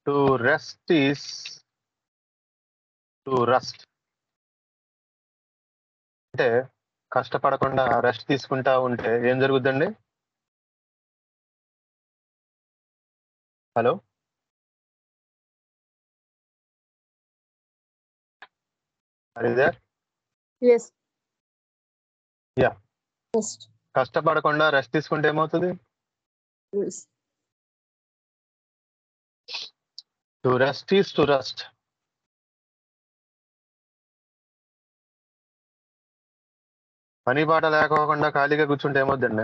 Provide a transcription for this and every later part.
To rest is to rust అంటే కష్టపడకుండా rest తీసుకుంటా ఉంటే ఏం జరుగుద్దండి హలో అదే ఎస్ Yeah. ఎస్ కష్టపడకుండా రెస్ట్ తీసుకుంటే ఏమవుతుంది yes to rest is to rest పని పాట లేకోకుండా ఖాళీగా కూర్చుంటే ఏమవుద్దండి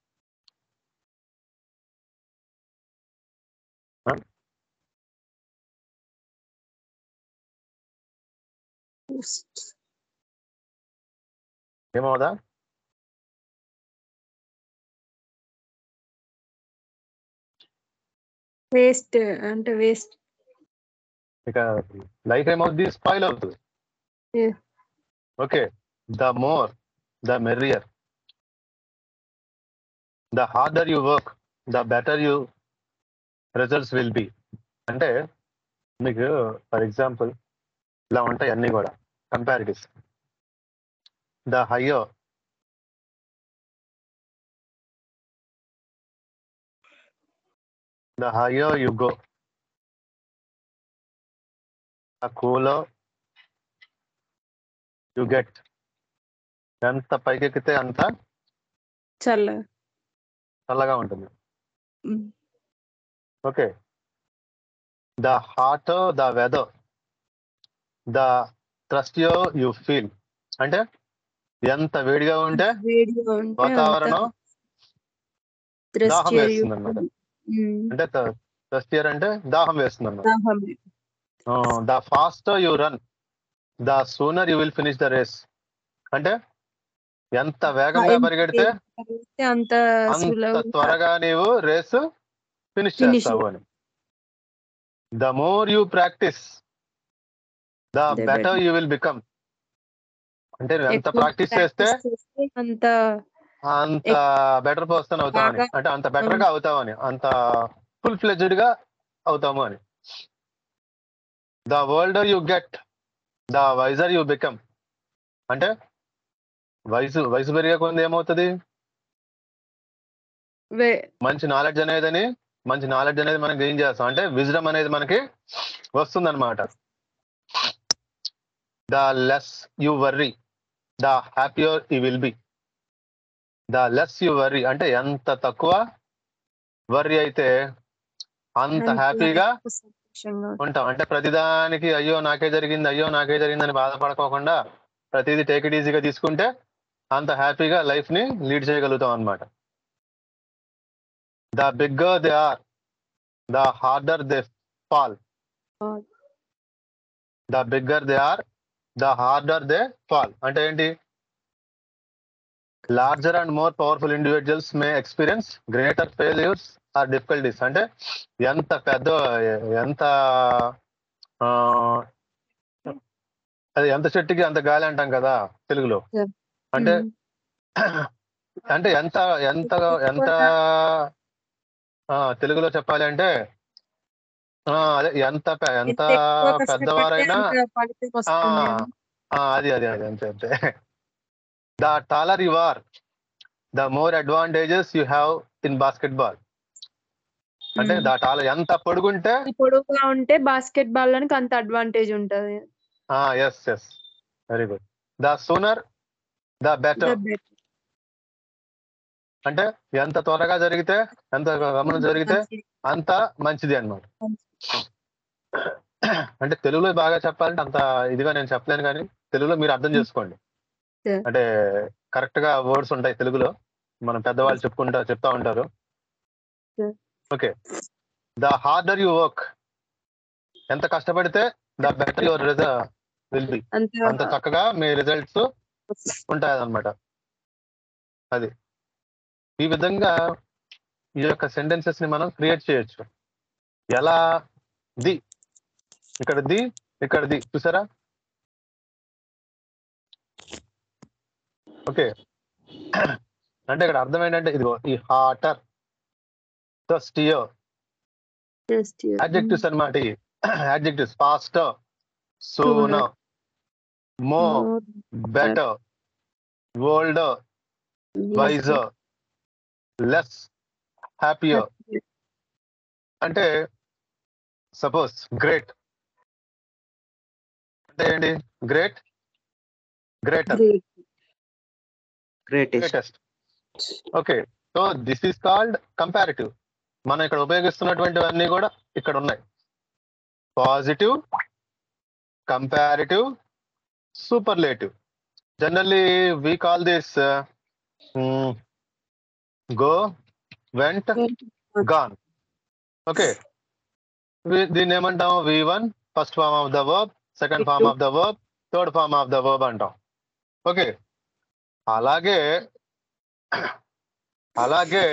ఏమవుదా వేస్ట్ అంటే వేస్ట్ ఇక లైఫ్ ఏమవుద్ది స్పాయిల్ అవుతుంది Yeah. Okay the more the merrier the harder you work the better you results will be అంటే మీకు ఫర్ ఎగ్జాంపుల్ ఇలా ఉంటాయి అన్నీ కూడా comparatives the higher the higher you go the cooler you get ఎంత పైకెక్కితే అంత చల్ల చల్లగా ఉంటుంది Mm. ఓకే ద హార్ట్ the weather the thirst you you feel అంటే ఎంత వేడిగా ఉంటే వేడిగా ఉంటే వాతావరణం అంత దాహం ద్రష్టి వేస్తుంది అన్నమాట. ఉమ్, అంటే ట్రస్ట్ ఇయర్ అంటే దాహం వేస్తుంది అన్నమాట దాహమే. The fast you run the sooner you will finish the race అంటే ఎంత వేగంగా ఎంత పరిగెడితే పరిగెడితే అంత అంత సులభంగా త్వరగా నీవు రేసు ఫినిష్ Finish. చేస్తావు అని the more you practice the The better better. You will become అంటే నువ్వు ఎంత ఎక్కువ ప్రాక్టీస్ చేస్తే practice చేస్తే అంత అంత బెటర్ పర్సన్ అవుతామని బాగా- అంటే అంత బెటర్ గా అవుతామని అంత ఫుల్ ఫ్లెడ్జ్డ్ గా అవుతాము అని the world you get the wiser you become అంటే వయసు వయసు పెరిగే కొంది ఏమవుతుంది వే- మంచి నాలెడ్జ్ అనేదని మంచి నాలెడ్జ్ అనేది మనం గెయిన్ చేస్తాం అంటే విజ్డమ్ అనేది మనకి వస్తుందన్నమాట the less you worry the happier you will be the less you worry అంటే ఎంత తక్కువ వర్రీ అయితే అంత అంత హ్యాపీగా సంతోషంగా ఉంటాం అంటే ప్రతిదానికి అయ్యో నాకే జరిగింది అయ్యో నాకే జరిగిందని బాధపడకోకుండా ప్రతిదీ టేక్ ఇట్ ఈజీగా తీసుకుంటే అంత హ్యాపీగా లైఫ్ ని లీడ్ చేయగలుగుతాం అన్నమాట the bigger they are the harder they fall Fall. The bigger they are the harder they fall అంటే ఏంటి larger and more powerful individuals may experience greater failures or difficulties అంటే ఎంత పెద్ద ఎంత ఆ, అది ఎంత చెట్టుకి అంత గాలి అంటాం కదా తెలుగులో Yeah. అంటే ఉమ్, అంటే ఎంత ఎంత ఎంత ఆ, తెలుగులో చెప్పాలి అంటే ఆ, అదే ఎంత పె- ఎంత ఎంత ఎక్కువ కష్టపడితే పెద్దవారైనా అంత ఫలితం ఆ, వస్తుంది అని. ఆ, అది అది అది అంతే అంతే the taller you are the more advantages you have in basketball అంటే ఉమ్. ద టాలర్ ఎంత పొడుగుంటే ఈ పొడుగుగా ఉంటే బాస్కెట్ బాల్ కి అంత అడ్వాంటేజ్ ఉంటది yes yes very good the sooner the better The better. అంటే ఎంత త్వరగా జరిగితే ఎంత గమనం జరిగితే మంచిది. అంత మంచిది అన్నమాట మంచిది. అంటే తెలుగులో బాగా చెప్పాలంటే అంత ఇదిగా నేను చెప్పలేను కానీ తెలుగులో మీరు అర్థం చేసుకోండి Yeah. అంటే కరెక్ట్ గా వర్డ్స్ ఉంటాయి తెలుగులో మనం పెద్దవాళ్ళు చెప్పుకుంటా చెప్తా ఉంటారు Yeah. Okay the harder you work ఎంత కష్టపడితే the better your result will be అంత అంత చక్కగా మీ రిజల్ట్స్ ఉంటాయి అన్నమాట అది ఈ విధంగా ఈ యొక్క సెంటెన్సెస్ ని మనం క్రియేట్ చేయొచ్చు ఎలా ది ఇక్కడ ది ఇక్కడ ది చూసారా ఓకే అంటే ఇక్కడ అర్థం ఏంటంటే ఇదిగో ఈ hotter thirstier next year adjectives అన్నమాట adjectives fast soon more better old wise less happier అంటే సపోజ్ గ్రేట్ అంటే ఏంటి great greater great greatest greatest okay so this is called comparative మనం ఇక్కడ ఉపయోగిస్తున్నటువంటివన్నీ కూడా ఇక్కడ ఉన్నాయి positive comparative superlative generally we call this go went gone okay దీన్ని ఏమంటాం V one first form of the verb second form of the verb third form of the verb అంటాం okay అలాగే అలాగే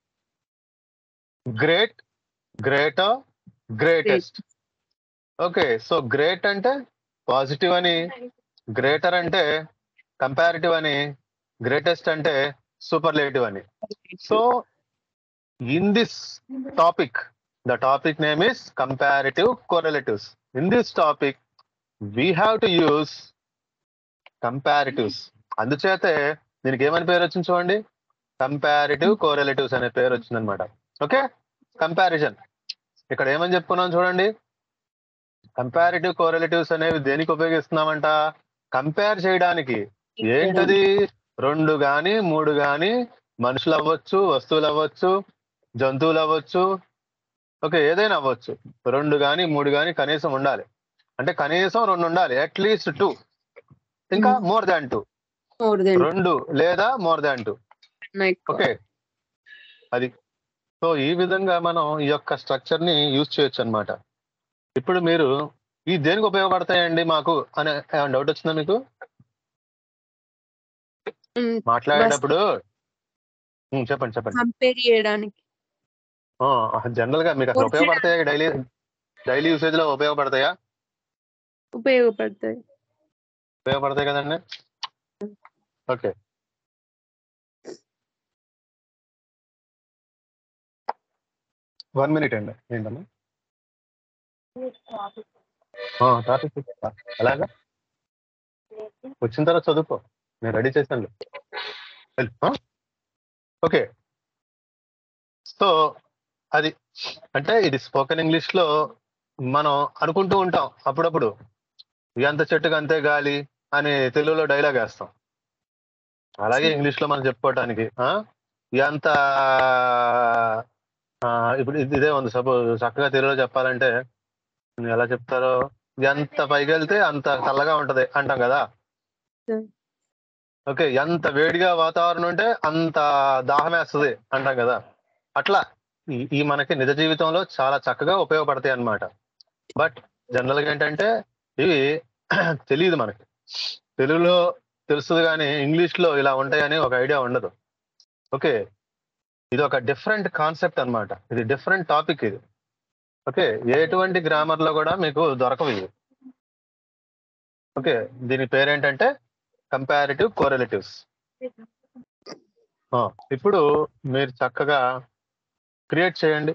great greater greatest okay so great అంటే positive అని greater అంటే comparative అని greatest అంటే సూపర్లేటివ్ అని so in this topic the topic name is comparative correlatives in this topic we have to use comparatives అందుచేతే దీనికి ఏమని పేరు వచ్చింది చూడండి కంపారిటివ్ కోరిలేటివ్స్ అనే పేరు వచ్చింది అనమాట ఓకే కంపారిజన్ ఇక్కడ ఏమని చెప్పుకున్నాం చూడండి కంపారిటివ్ కోరిలేటివ్స్ అనేవి దేనికి ఉపయోగిస్తున్నామంట కంపేర్ చేయడానికి ఏంటది రెండు గాని మూడు గాని మనుషులు అవ్వచ్చు వస్తువులు అవ్వచ్చు జంతువులు అవ్వచ్చు ఓకే ఏదైనా అవ్వచ్చు రెండు గాని మూడు గాని కనీసం ఉండాలి అంటే కనీసం రెండు ఉండాలి అట్లీస్ట్ టూ ఇంకా more than two more than రెండు లేదా మోర్ దాన్ టూ ఓకే అది సో ఈ విధంగా మనం ఈ యొక్క స్ట్రక్చర్ ని యూజ్ చేయొచ్చు అన్నమాట ఇప్పుడు మీరు ఈ దేనికి ఉపయోగపడతాయండి మాకు అనే ఏమైనా డౌట్ వచ్చిందా మీకు మాట్లాడేటప్పుడు ఉమ్, చెప్పండి చెప్పండి కంపేర్ చేయడానికి జనరల్ గా మీకు అసలు ఉపయోగపడతాయా డైలీ డైలీ యూసేజ్ లో ఉపయోగపడతాయా ఉపయోగపడతాయి ఉపయోగపడతాయి కదండి ఓకే వన్ మినిట్ అండి ఏంటమ్మా టాపిక్ అలాగా వచ్చిన తర్వాత చదువుకో నేను రెడీ చేశాను ఓకే సో అది అంటే ఇది స్పోకెన్ ఇంగ్లీష్ లో మనం అనుకుంటూ ఉంటాం అప్పుడప్పుడు ఎంత చెట్టుకు అంతే గాలి అని తెలుగులో డైలాగ్ వేస్తాం అలాగే ఇంగ్లీష్ లో మనం చెప్పుకోవటానికి ఆ, ఎంత ఆ, ఇప్పుడు ఇది- ఇదే ఉంది సపోజ్ చక్కగా తెలుగులో చెప్పాలంటే ఎలా చెప్తారో ఎంత పైకి వెళ్తే అంత చల్లగా ఉంటది అంటాం కదా Hmm. ఓకే ఎంత వేడిగా వాతావరణం ఉంటే అంత దాహం వేస్తుంది అంటాం కదా అట్లా ఈ- ఈ మనకి నిజ జీవితంలో చాలా చక్కగా ఉపయోగపడతాయి అన్నమాట బట్ జనరల్ గా ఏంటంటే ఇవి తెలియదు మనకి తెలుగులో తెలుస్తుంది కానీ ఇంగ్లీష్ లో ఇలా ఉంటాయని ఒక ఐడియా ఉండదు ఓకే ఇది ఒక డిఫరెంట్ కాన్సెప్ట్ అన్నమాట ఇది డిఫరెంట్ టాపిక్ ఇది ఓకే ఎటువంటి గ్రామర్ లో కూడా మీకు దొరకవు ఇవి ఓకే దీని పేరేంటంటే కంపారిటివ్ కోరిలేటివ్స్ ఇప్పుడు మీరు చక్కగా క్రియేట్ చేయండి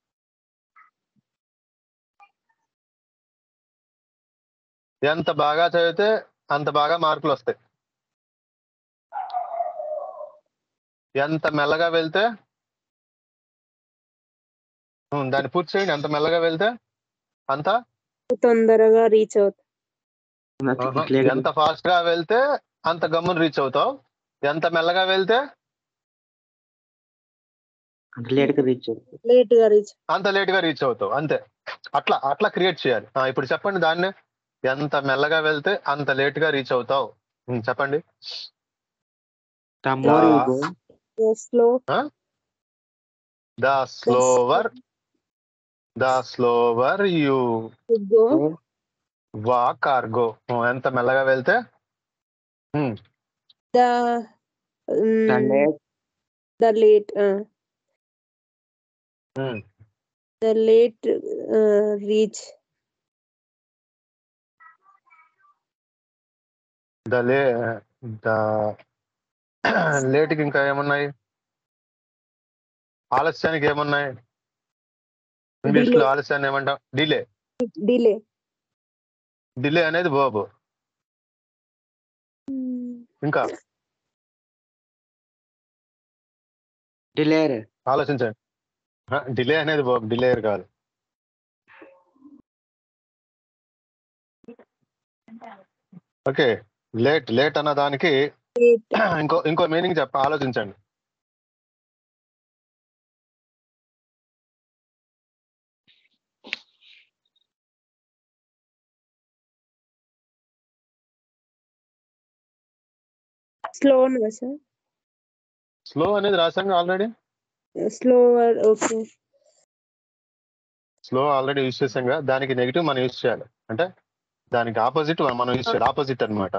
ఎంత బాగా చదివితే అంత బాగా మార్కులు వస్తాయి ఎంత మెల్లగా వెళ్తే ఉమ్, దాన్ని పూర్తి చేయండి ఎంత మెల్లగా వెళ్తే అంత తొందరగా రీచ్ అవుతాయి ఆహా. ఎంత ఫాస్ట్ గా వెళ్తే అంత గమ్మున రీచ్ అవుతావు ఎంత మెల్లగా వెళ్తే లేట్ గా రీచ్ లేట్ గా రీచ్ అంత లేట్ గా రీచ్ అవుతావు అంతే అట్లా అట్లా క్రియేట్ చేయాలి ఆ, ఇప్పుడు చెప్పండి దాన్ని ఎంత మెల్లగా వెళ్తే అంత లేట్ గా రీచ్ అవుతావు ఉమ్, చెప్పండి the more you go slow the slower the slower you go walk or go ఎంత మెల్లగా వెళ్తే um, the the late the late um, the late reach the late the లేట్కి ఇంకా ఏమున్నాయి ఆలస్యానికి ఏమున్నాయి ఇంగ్లీష్ లో Delay. ఆలస్యాన్ని ఏమంటాం డిలే డిలే డిలే అనేది వర్బ్ ఇంకా డిలేర్ ఆలోచించండి డిలే అనేది వర్బ్ డిలేయర్ కాదు ఓకే లేట్ లేట్ అన్న దానికి ఇంకో ఇంకో మీనింగ్ చెప్ప ఆలోచించండి స్లోనా సార్ స్లో అనేది రాసాం already slower okay slow already use చేసాం కదా దానికి నెగిటివ్ మనం యూజ్ చేయాలి అంటే దానికి ఆపోజిట్ మనం యూజ్ చేయాలి ఆపోజిట్ అన్నమాట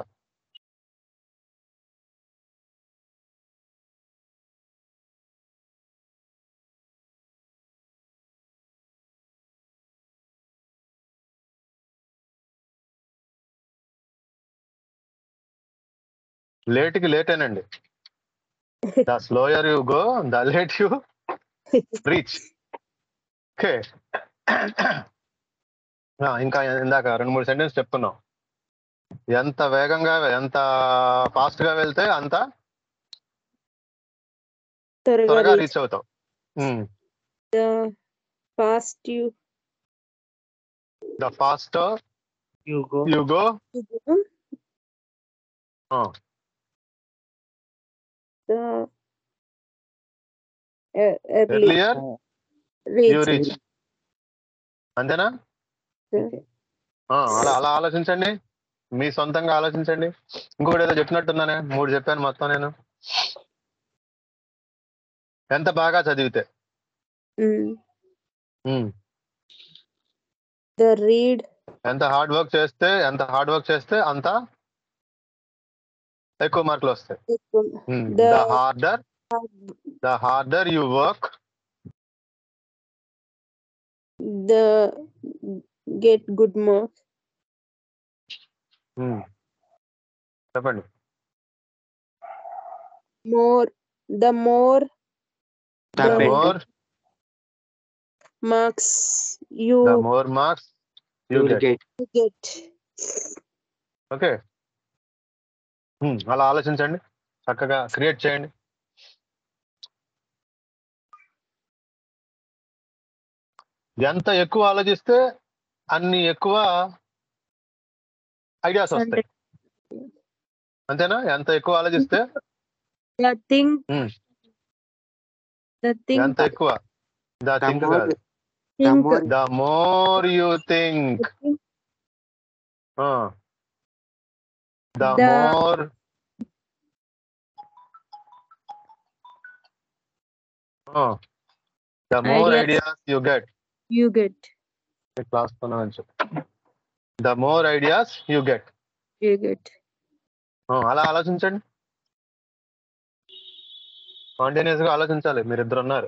లేట్ కి లేటేనండి the slower you go the late you reach okay ఇంకా ఇందాక రెండు మూడు సెంటెన్స్ చెప్పుకున్నాం ఎంత వేగంగా ఎంత ఫాస్ట్ గా వెళ్తే అంత త్వరగా త్వరగా రీచ్ అవుతాం um. Fast you the fast you go you go early earlier you reach reach అంతేనా ఆ, అలా అలా ఆలోచించండి మీ సొంతంగా ఆలోచించండి ఇంకొకటి ఏదో చెప్పినట్టుందనే మూడు చెప్పాను మొత్తం నేను ఎంత బాగా చదివితే ఉమ్. ద రీడ్ ఎంత హార్డ్ వర్క్ చేస్తే ఎంత హార్డ్ వర్క్ చేస్తే అంత ఎక్కువ మార్కులు వస్తాయి the The- harder the harder you work the get good marks చెప్పండి more the more the the The better more marks you the more marks you you'll get get get okay అలా ఆలోచించండి చక్కగా create చేయండి ఎంత ఎక్కువ ఆలోచిస్తే అన్ని ఎక్కువ ఐడియాస్ వస్తాయి అంతేనా ఎంత ఎక్కువ ఆలోచిస్తే the thing Hmm. The thing ఎంత ఎక్కువ ద ద థింక్ మోర్ కాదు the think more the more you think the The- more the more Ideas. Ideas you get you get class the more ideas you get you get అలా ఆలోచించండి continuous గా ఆలోచించాలి మీరిద్దరు ఉన్నారు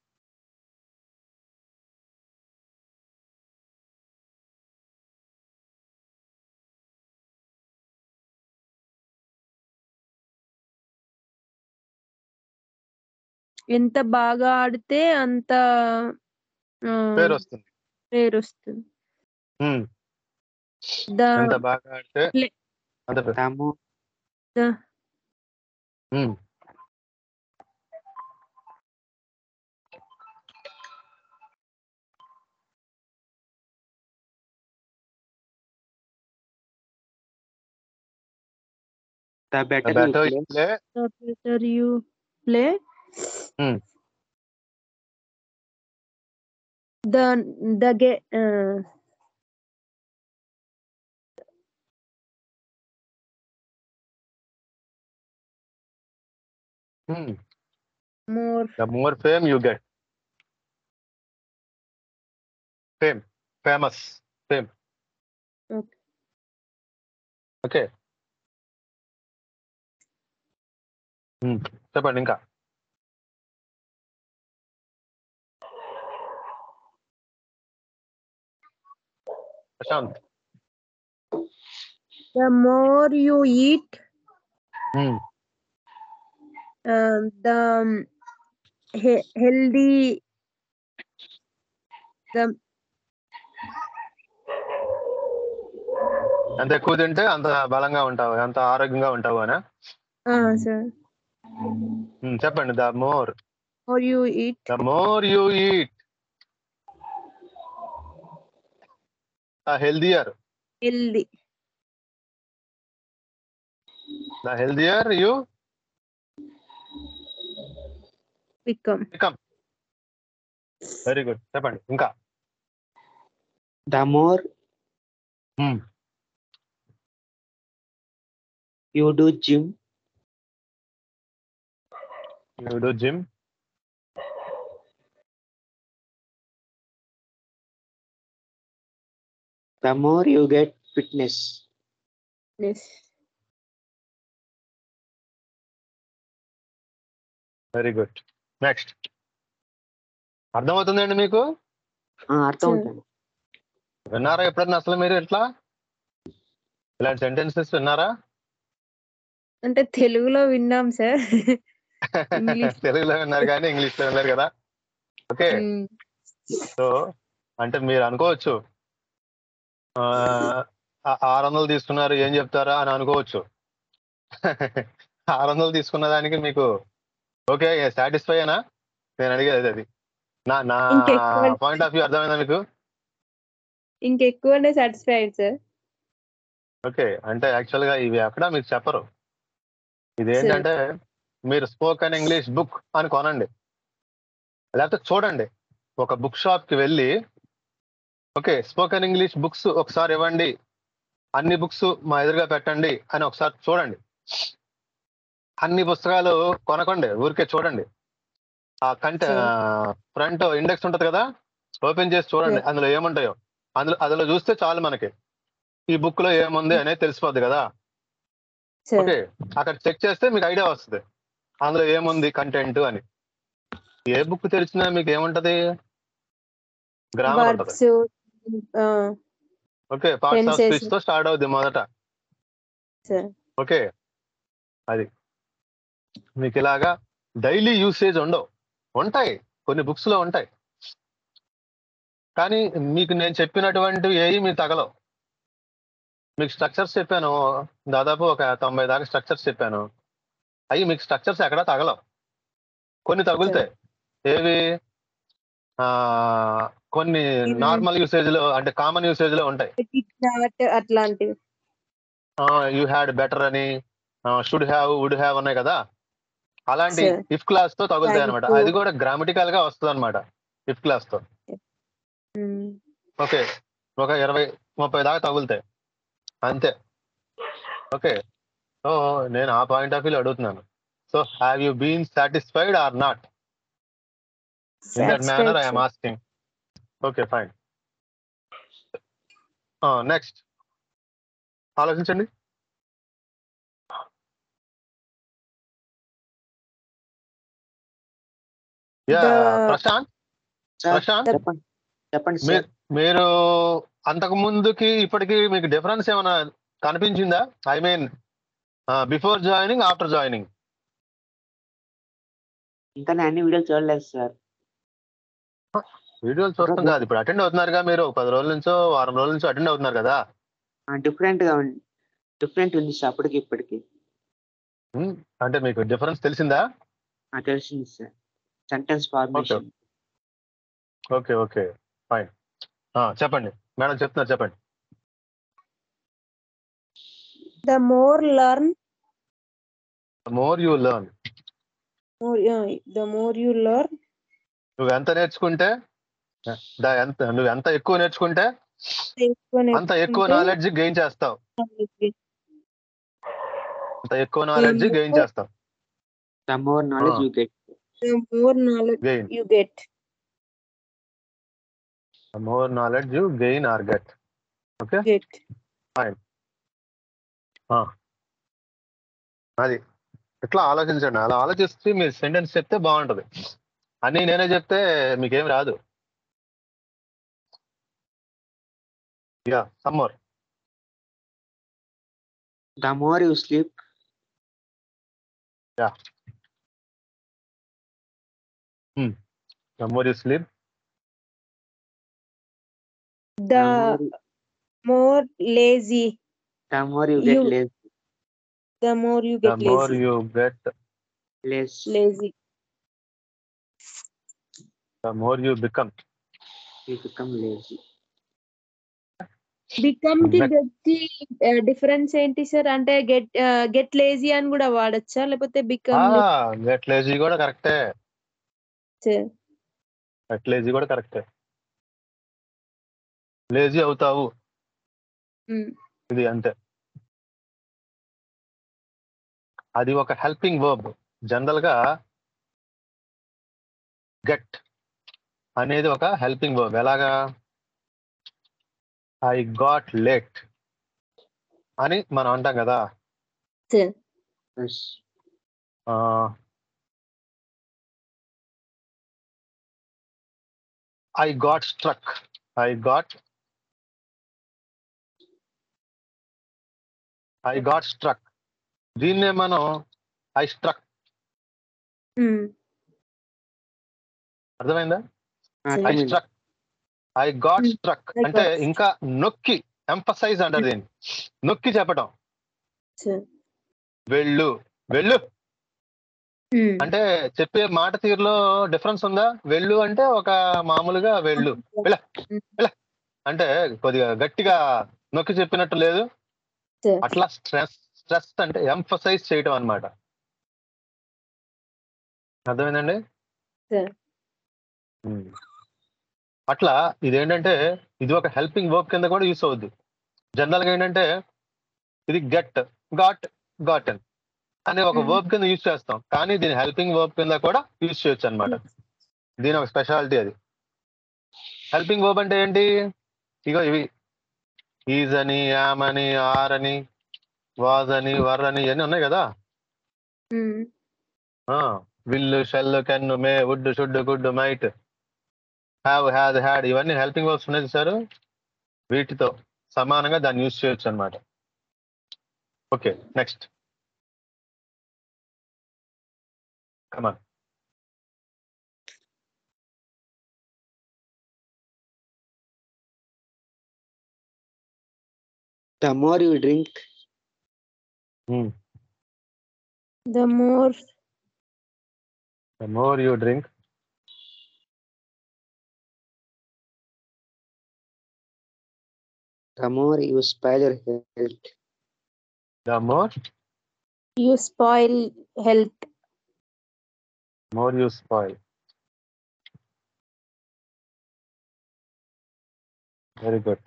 ఎంత బాగా ఆడితే అంత ఆ, పేరు వస్తుంది పేరు వస్తుంది ఉమ్, ద ఎంత బాగా ఆడితే Play. అంత పేరు the more the um. The The better better you you play play, the better you play Hmm. the the get uh, hmm, more the more fame you get. Fame, famous, fame. Okay. Okay. Hmm, చెప్పండి ఇంకా Prashanth the more you eat Hmm, uh, the um, he- healthy The ఎంత ఎక్కువ తింటే అంత బలంగా ఉంటావు అంత ఆరోగ్యంగా ఉంటావు అనా ah, sir. ఉమ్, చెప్పండి the more Or you eat the more you eat the healthier healthy. The healthier you Become. Become very good చెప్పండి ఇంకా The more Hmm. you do gym, you do gym the more you get fitness. Yes. Very good next అర్థమవుతుందండి మీకు ఆ, అర్థం Sure. అవుతుంది విన్నారా ఎప్పుడన్నా అసలు మీరు ఎట్లా ఇలాంటి సెంటెన్సెస్ విన్నారా అంటే తెలుగులో విన్నాం సార్ English. తెలుగులో విన్నారు కానీ ఇంగ్లీష్ లో విన్నారు కదా ఓకే సో అంటే మీరు అనుకోవచ్చు ఆ, ఆ- ఆరు వందలు తీసుకున్నారు ఏం చెప్తారా అని అనుకోవచ్చు ఆరు వందలు తీసుకున్న దానికి మీకు ఓకే సాటిస్ఫై అయినా నేను అడిగేది అది నా నా ఇంకెక్కువ- పాయింట్ ఆఫ్ వ్యూ అర్థమైందా మీకు ఇంకెక్కువనే సాటిస్ఫైడ్ సార్ ఓకే అంటే యాక్చువల్ గా ఇవి ఎక్కడ మీకు చెప్పరు ఇది ఏంటంటే మీరు స్పోకెన్ ఇంగ్లీష్ బుక్ అని కొనండి లేకపోతే చూడండి ఒక బుక్ షాప్ కి వెళ్ళి ఓకే స్పోకెన్ ఇంగ్లీష్ బుక్స్ ఒకసారి ఇవ్వండి అన్ని బుక్స్ మా ఎదురుగా పెట్టండి అని ఒకసారి చూడండి అన్ని పుస్తకాలు కొనకండి ఊరికే చూడండి ఆ కంటే ఫ్రంట్ ఇండెక్స్ ఉంటది కదా ఓపెన్ చేసి చూడండి Yeah. అందులో ఏముంటాయో అందులో అందులో చూస్తే చాలు మనకి ఈ బుక్ లో ఏముంది అనేది తెలిసిపోద్ది కదా సార్ ఓకే అక్కడ చెక్ చేస్తే మీకు ఐడియా వస్తుంది అందులో ఏముంది కంటెంట్ అని ఏ బుక్ తెరిచినా మీకు ఏముంటది గ్రామర్ ఉంటది verbs okay parts of Tenses. Speech తో స్టార్ట్ అవుద్ది మొదట సార్ ఓకే అది మీకు ఇలాగా డైలీ యూసేజ్ ఉండవు ఉంటాయి కొన్ని బుక్స్ లో ఉంటాయి కానీ మీకు నేను చెప్పినటువంటి ఏవి మీకు తగలవు మీకు స్ట్రక్చర్స్ చెప్పాను దాదాపు ఒక తొంభై దాకా స్ట్రక్చర్స్ చెప్పాను అవి మీకు స్ట్రక్చర్స్ ఎక్కడా తగలవు కొన్ని తగులుతాయి ఏవి ఆ కొన్ని ఇవి- నార్మల్ యూసేజ్ లో అంటే కామన్ యూసేజ్ లో ఉంటాయి నాట్ అట్లాంటివి యూ హ్యాడ్ బెటర్ అని షుడ్ హ్యావ్ వుడ్ హ్యావ్ ఉన్నాయి కదా అలాంటి Sure. ఇఫ్ క్లాస్ తో తగులుతాయి Thank అనమాట you. అది కూడా గ్రామటికల్ గా వస్తుంది అనమాట ఇఫ్ క్లాస్ తో ఓకే ఒక ఇరవై ముప్పై దాకా తగులుతాయి అంతే ఓకే సో నేను ఆ పాయింట్ ఆఫ్ వ్యూ అడుగుతున్నాను so have you been satisfied or not in that manner I'm asking okay fine next ఆలోచించండి yeah The- Prashant sir Prashant చెప్పండి చెప్పండి మీ- సార్ మీరు అంతకు ముందుకి ఇప్పటికి మీకు డిఫరెన్స్ ఏమైనా కనిపించిందా I mean before joining after joining ఇంకా నేను అన్ని వీడియోలు చూడలేదు సార్ వీడియోలు చూస్తాం కాదు ఇప్పుడు అటెండ్ అవుతున్నారుగా మీరు ఒక పది రోజుల నుంచో వారం రోజుల నుంచో అటెండ్ అవుతున్నారు కదా డిఫరెంట్ గా ఉంది డిఫరెంట్ ఉంది సార్ అప్పటికి ఇప్పటికి Hmm, అంటే మీకు డిఫరెన్స్ తెలిసిందా నాకు తెలిసింది sir sentence formation okay okay fine చెప్పండి మేడం చెప్తున్నారు చెప్పండి the more learn more you learn the more you learn నువ్వు ఎంత నేర్చుకుంటే దా- ఎంత నువ్వు ఎంత ఎక్కువ నేర్చుకుంటే అంత ఎక్కువ నాలెడ్జ్ గెయిన్ చేస్తావు అంత ఎక్కువ నాలెడ్జ్ గెయిన్ చేస్తావు the more knowledge Ah. You get more knowledge gain you get more knowledge you gain or get okay get అది ఇట్లా ఆలోచించండి అలా ఆలోచిస్తే మీరు సెంటెన్స్ చెప్తే బాగుంటది అని నేనే చెప్తే మీకేం రాదు yeah summer the more you sleep summer you sleep The more, more lazy, the more you get you- less, the more you the get more lazy. You get less, Lazy. The more you become you become lazy. Become కి But- get కి difference ఏంటి sir అంటే get get lazy అని కూడా వాడచ్చా లేకపోతే become get lazy కూడా కరెక్టే గెట్ లేజీ కూడా కరెక్టే లేజీ అవుతావు ఇది అంతే అది ఒక హెల్పింగ్ వర్బ్ జనరల్ గా గెట్ అనేది ఒక హెల్పింగ్ వర్బ్ ఎలాగా ఐ గాట్ లేట్ అని మనం అంటాం కదా Yes. I got struck I got I got struck దీన్నే మనం ఐ స్ట్రక్ అర్థమైందా ఐ అర్థమైంది. Struck I got Hmm. Struck I అంటే got ఇంకా నొక్కి ఎంఫసైజ్ అంటారు దీన్ని నొక్కి చెప్పటం వెళ్ళు వెళ్ళు అంటే చెప్పే మాట తీరులో డిఫరెన్స్ ఉందా వెళ్ళు అంటే ఒక మామూలుగా వెళ్ళు అంటే కొద్దిగా గట్టిగా నొక్కి చెప్పినట్టు లేదు అట్లా స్ట్రెస్ స్ట్రెస్ అంటే ఎంఫసైజ్ చేయటం అన్నమాట అర్థమైందండి Sir. ఉమ్. అట్లా ఇదేంటంటే ఇది ఒక హెల్పింగ్ వర్క్ కింద కూడా యూస్ అవుద్ది జనరల్ గా ఏంటంటే ఇది గెట్ గాట్ గాటన్ అనే ఒక Mhm. వర్బ్ కింద యూస్ చేస్తాం కానీ దీని హెల్పింగ్ వర్బ్ కింద కూడా యూస్ చేయొచ్చు అనమాట దీని ఒక స్పెషాలిటీ అది హెల్పింగ్ వర్బ్ అంటే ఏంటి ఇగో ఇవి ఈజ్ అని యామ్ అని ఆర్ అని వాజ్ అని వర్ అని ఇవన్నీ ఉన్నాయి కదా will shall can may would should could might have had had ఇవన్నీ హెల్పింగ్ వర్బ్స్ ఉన్నాయి సార్ వీటితో సమానంగా దాన్ని యూజ్ చేయొచ్చు అనమాట okay next come on The more you drink, the more the more you drink the more you spoil your health. The more you spoil health more you spoil very good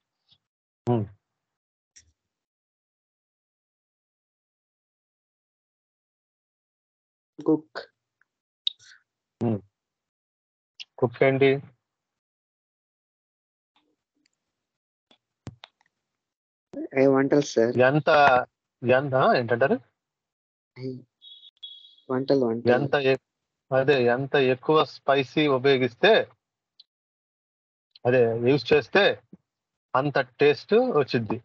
Cook. Cook ఏంటి I వంటలు sir ఎంత ఎంత ఏంటంటారు వంటలు వంటలు ఎంత ఎక్- అదే ఎంత ఎక్కువ స్పైసీ ఉపయోగిస్తే అదే యూజ్ చేస్తే అంత టేస్ట్ వచ్చింది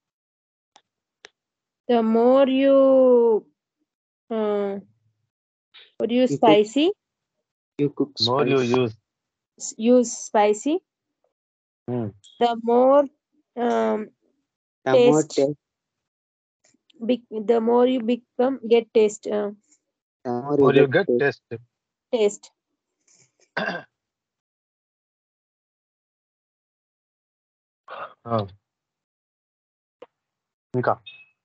the more you uh, what do you You cook spicy you cook more you spice. Use s- use spicy Hmm. the more um The more taste. taste, big the more you become get taste uh, the more more you you get get taste. Taste taste ఇంకా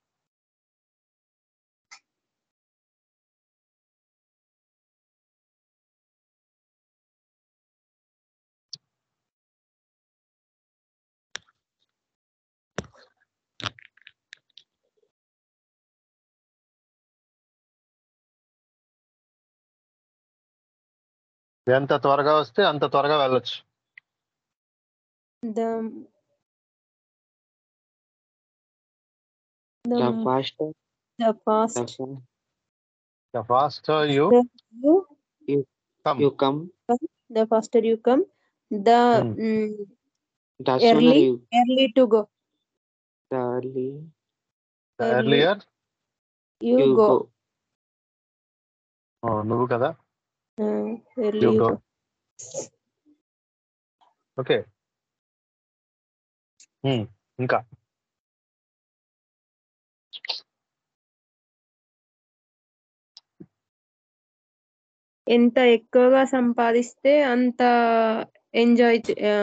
ఎంత త్వరగా వస్తే అంత త్వరగా వెళ్ళొచ్చు the the, The faster, the fast the fa- the fast you you come you come, the faster you come the Hmm. mm, the sooner Early? you, early to go the early early earlier you, you go, go. నువ్వు కదా Uh, early You you go. go. Okay um, ఇంకా ఎంత ఎక్కువగా సంపాదిస్తే అంత enjoy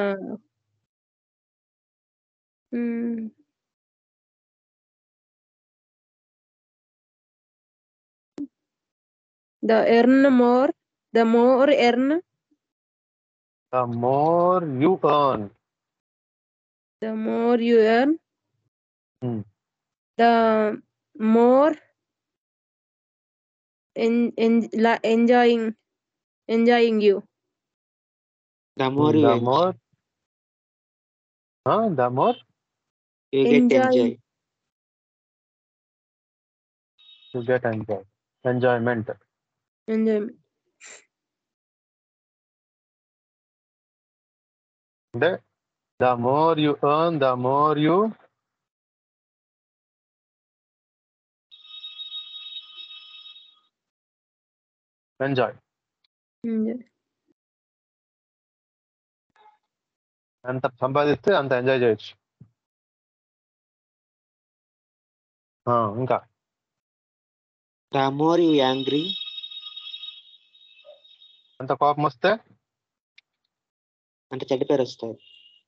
the earn more the more earn the more you earn the more you earn Hmm. The more enjoying enjoying you The more you the enjoy, more the more you get enjoy. enjoy. You get enjoy enjoyment enjoyment అంటే the more you earn the more you enjoy enjoy ఎంత సంపాదిస్తే అంత enjoy చేయొచ్చు ఆ, ఇంకా The more you angry, అంత కోపం వస్తే అంత చెడ్డ పేరు వస్తుంది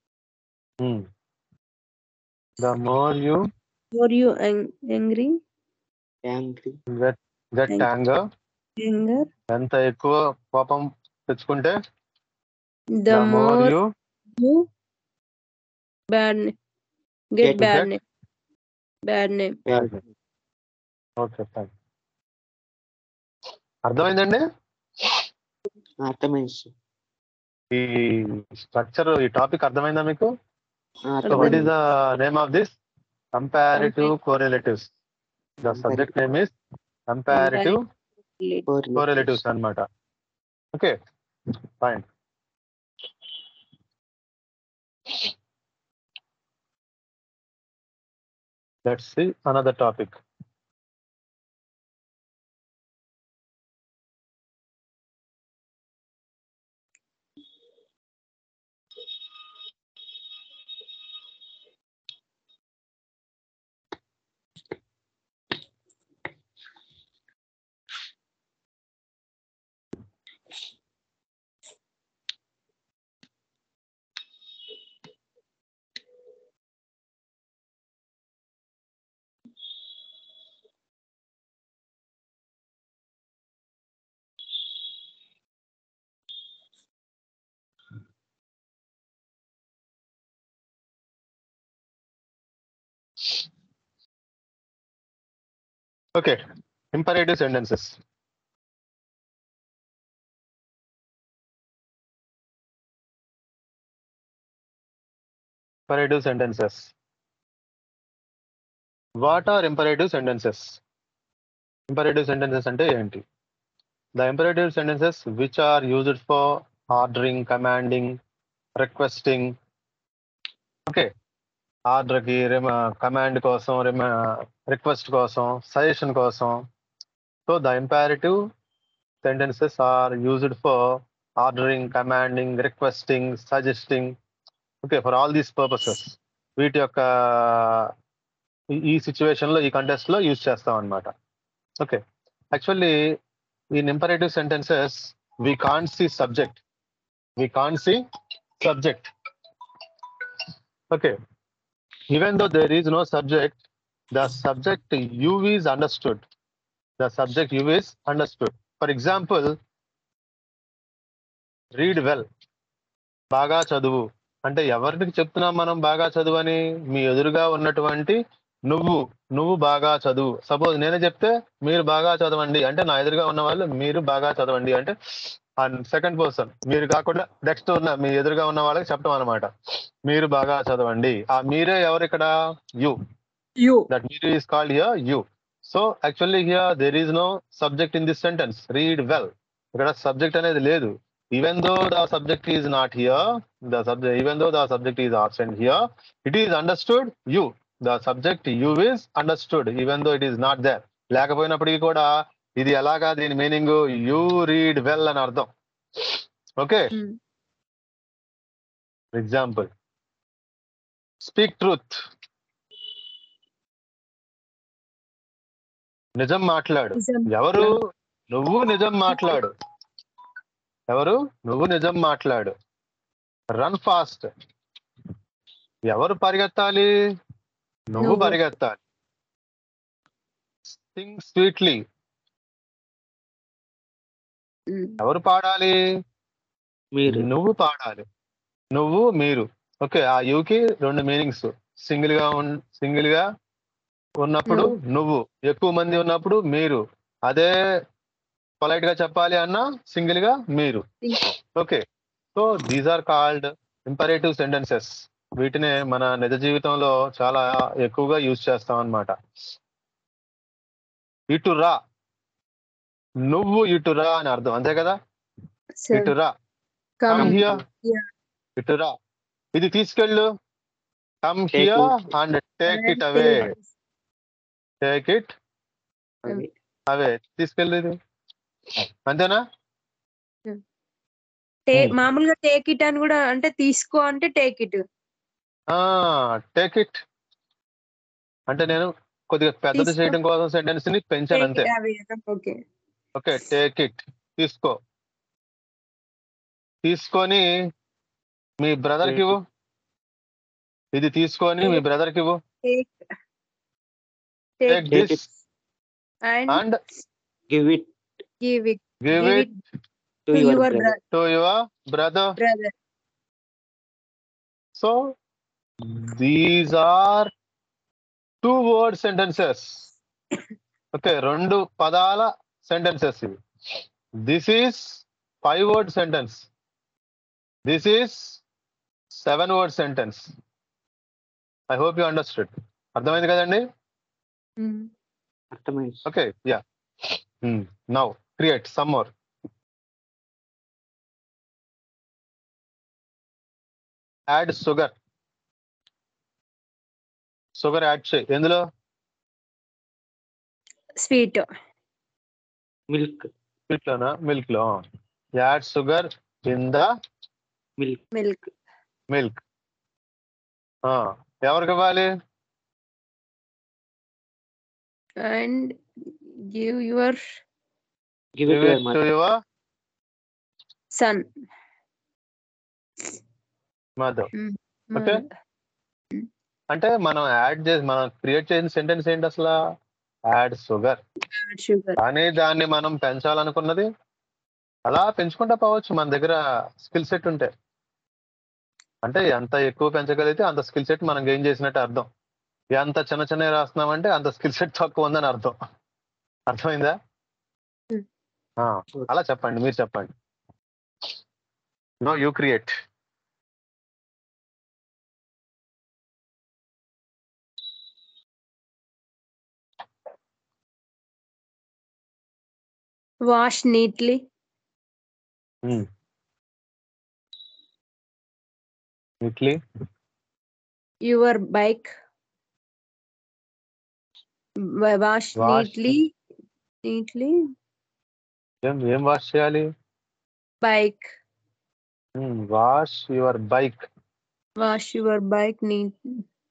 the more you more you angry angry get get Thank- anger anger ఎంత ఎక్కువ కోపం తెచ్చుకుంటే the the more more you you bad get Get- bad get- name bad name okay thank అర్థమైందండి అర్థమైంది సార్ ఈ స్ట్రక్చర్ ఈ టాపిక్ అర్థమైందా మీకు ఆ, సో వాట్ అర్థమైంది is the name of this comparative correlatives the subject name is comparative correlatives అన్నమాట okay fine let's see another topic okay imperative sentences imperative sentences what are imperative sentences imperative sentences అంటే ఏంటి the imperative sentences which are used for ordering commanding requesting okay ఆర్డర్కి command కోసం request కోసం suggestion కోసం so the imperative sentences are used for ordering commanding requesting suggesting okay for all these purposes వీటి యొక్క ఈ- ఈ సిచ్యువేషన్ లో ఈ కంటెస్ట్ లో యూజ్ చేస్తాం అనమాట okay actually in imperative sentences we can't see subject we can't see subject okay even though there is no subject the subject you is understood the subject you is understood for example read well బాగా చదువు అంటే ఎవరికి చెప్తున్నాం మనం బాగా చదువు అని మీ ఎదురుగా ఉన్నటువంటి నువ్వు నువ్వు బాగా చదువు సపోజ్ నేనే చెప్తే మీరు బాగా చదవండి అంటే నా ఎదురుగా ఉన్న వాళ్ళు మీరు బాగా చదవండి అంటే సెకండ్ పర్సన్ మీరు కాకుండా నెక్స్ట్ ఉన్న మీ ఎదురుగా ఉన్న వాళ్ళకి చెప్పడం అనమాట మీరు బాగా చదవండి ఆ మీరే ఎవరు ఇక్కడ you you that meter is called here you. So actually here there is no subject in this sentence. Read well. ఇక్కడ సబ్జెక్ట్ అనేది లేదు even though the subject is not here the subject even though the subject is absent here it is understood you the subject you is understood even though it is not there లేకపోయినప్పటికీ కూడా ఇది ఎలాగా దీని meaning you read well అని అర్థం okay example speak truth నిజం మాట్లాడు నిజం. ఎవరు నువ్వు నిజం మాట్లాడు ఎవరు నువ్వు నిజం మాట్లాడు రన్ ఫాస్ట్ ఎవరు పరిగెత్తాలి నువ్వు నువ్వు. పరిగెత్తాలి సింగ్ స్వీట్లీ ఉమ్, ఎవరు పాడాలి మీరు నువ్వు పాడాలి నువ్వు మీరు ఓకే ఆ యూకి రెండు మీనింగ్స్ సింగిల్ గా ఉన్ సింగిల్ గా ఉన్నప్పుడు నువ్వు ఎక్కువ మంది ఉన్నప్పుడు మీరు అదే పొలైట్ గా చెప్పాలి అన్నా సింగిల్ గా మీరు okay so these are called imperative sentences వీటినే మన నిజ జీవితంలో చాలా ఎక్కువగా యూజ్ చేస్తాం అన్నమాట ఇటు రా నువ్వు ఇటు రా అని అర్థం అంతే కదా సార్ ఇటు రా కమ్ కమ్ హియర్ Yeah. ఇటు రా ఇది తీసుకెళ్ళు come Take here and take it away take it away. అవే తీసుకెళ్ళు ఇది అంతేనా టే- Hmm. మామూలుగా టేక్ ఇట్ అని కూడా అంటే తీసుకో అంటే టేక్ ఇట్ టేక్ ఇట్ అంటే నేను కొద్దిగా పెద్దది తీసుకో. చేయడం కోసం సెంటెన్స్ ని పెంచాను అంతే ఓకే ఓకే టేక్ ఇట్ తీసుకో తీసుకొని మీ బ్రదర్ కి ఇవ్వు ఇది తీసుకొని మీ బ్రదర్ కి ఇవ్వు take take take Take this and and give it give it give give it it to to your your brother to your brother brother So these are two word sentences. Okay, రెండు పదాల sentences ఇవి. This is five word sentence. This is seven word sentence. I hope you understood. అర్థమైంది కదండి అర్థమైంది okay yeah now create some more add sugar sugar add చేయి ఎందులో sweet milk sweet లోనా milk లో add sugar in the milk milk milk ఎవరికి ఇవ్వాలి and give your give it your to mother your son mother Okay. అంటే మనం add చేసి మనం క్రియేట్ చేసిన సెంటెన్స్ ఏంటి అసలు యాడ్ షుగర్ షుగర్ కానీ దాన్ని మనం పెంచాలనుకున్నది అలా పెంచుకుంటా పోవచ్చు మన దగ్గర స్కిల్ సెట్ ఉంటే అంటే ఎంత ఎక్కువ పెంచగలిగితే అంత స్కిల్ సెట్ మనం గెయిన్ చేసినట్టు అర్థం ఎంత చిన్న చిన్న రాస్తున్నామంటే అంత స్కిల్ సెట్ తక్కువ ఉందని అర్థం అర్థమైందా Hmm. ఆ, అలా చెప్పండి మీరు చెప్పండి now you create wash neatly ఇట్లీ your bike wash Wash. Neatly neatly ఏం ఏం వాష్ చేయాలి bike wash your bike wash your bike neat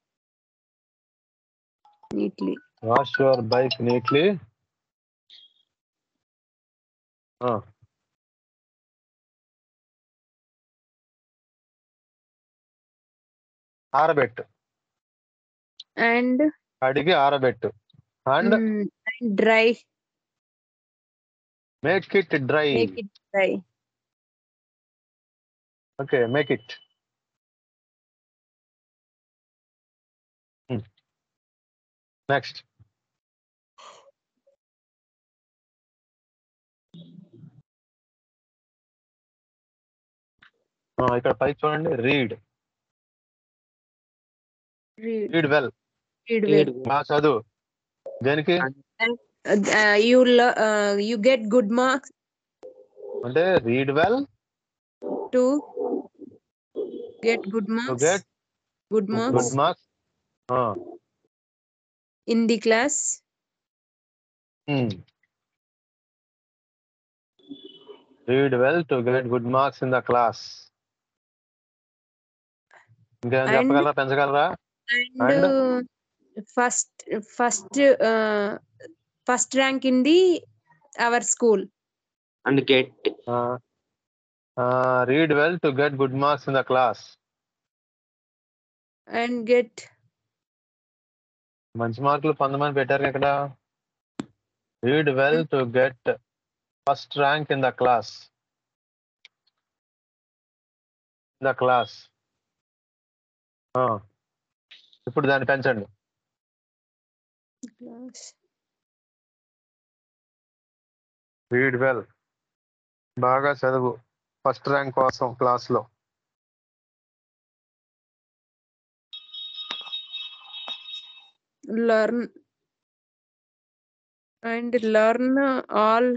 neatly wash your bike neatly ఆరబెట్టు అండ్ అడిగి ఆరబెట్టు and dry make it dry make it dry okay make it next ఇక్కడ పై చూడండి read read read well read Read బాగా చదువు దేనికి you you get good marks అంటే read well to get good to marks get good good marks marks in the class read well to get good marks in the class ఇంకేమైనా And- చెప్పగలరా పెంచగలరా and first first first rank in the our school and get read well to get good marks in the class and get మంచి మార్కులు పొందమని పెట్టారు ఇక్కడ read well to get first rank in the class the class ఇప్పుడు దాన్ని పెంచండి read well బాగా చదువు ఫస్ట్ ర్యాంక్ కోసం క్లాస్ లో learn and learn all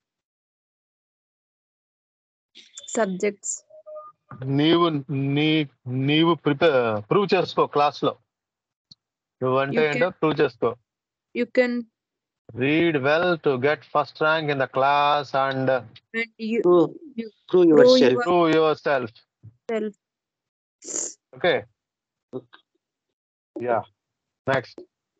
subjects నీవు నీ నీవు ప్రిపేర్ ప్రూవ్ చేసుకో క్లాస్ లో నువ్వంటే You ఏంటో ప్రూవ్ చేసుకో you can read well to get first rank in the class and and you prove, You- prove prove yourself. your- prove yourself self okay yeah next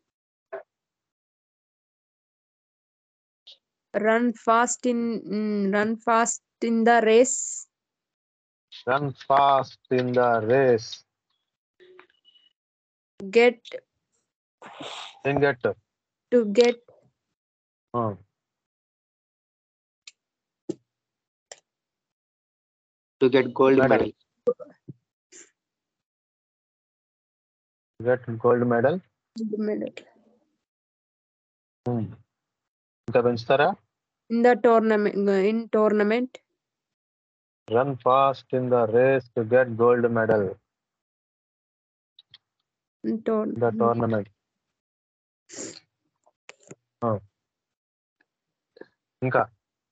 run fast in run fast in the race run fast in the race get in get to get to get gold Medal. medal. Get gold medal ఇంకా పెంచుతారా in the tournament in tournament run fast in the race to get gold medal in the tournament ఇంకా